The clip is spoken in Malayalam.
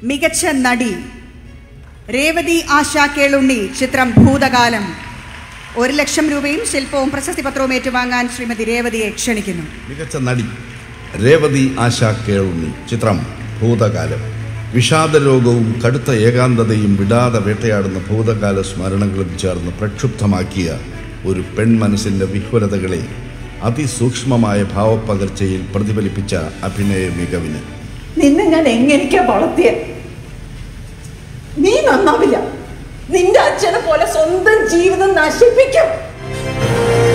മികച്ച നടി രേവതി ആശ കേളുണ്ണി ചിത്രം ഭൂതകാലം ഒരു ലക്ഷം രൂപയും ശില്പവും പ്രശസ്തി പത്രവും ഏറ്റുവാങ്ങാൻ ശ്രീമതി രേവതിയെ ക്ഷണിക്കുന്നു മികച്ച നടി രേവതി ആശ കേളുണ്ണി ചിത്രം ഭൂതകാലം വിഷാദരോഗവും കടുത്ത ഏകാന്തതയും വിടാതെ വേട്ടയാടുന്ന ഭൂതകാല സ്മരണകളും ചേർന്ന് പ്രക്ഷുബ്ധമാക്കിയ ഒരു പെൺമനസ്സിൻ്റെ വിഹ്വലതകളെ അതിസൂക്ഷ്മമായ ഭാവപ്പകർച്ചയിൽ പ്രതിഫലിപ്പിച്ച അഭിനയ മികവിന് നിന്നെ ഞാൻ എങ്ങനെയൊക്കെയാ വളർത്തിയ നീ നന്നാവില്ല നിന്റെ അച്ഛനെ പോലെ സ്വന്തം ജീവിതം നശിപ്പിക്കും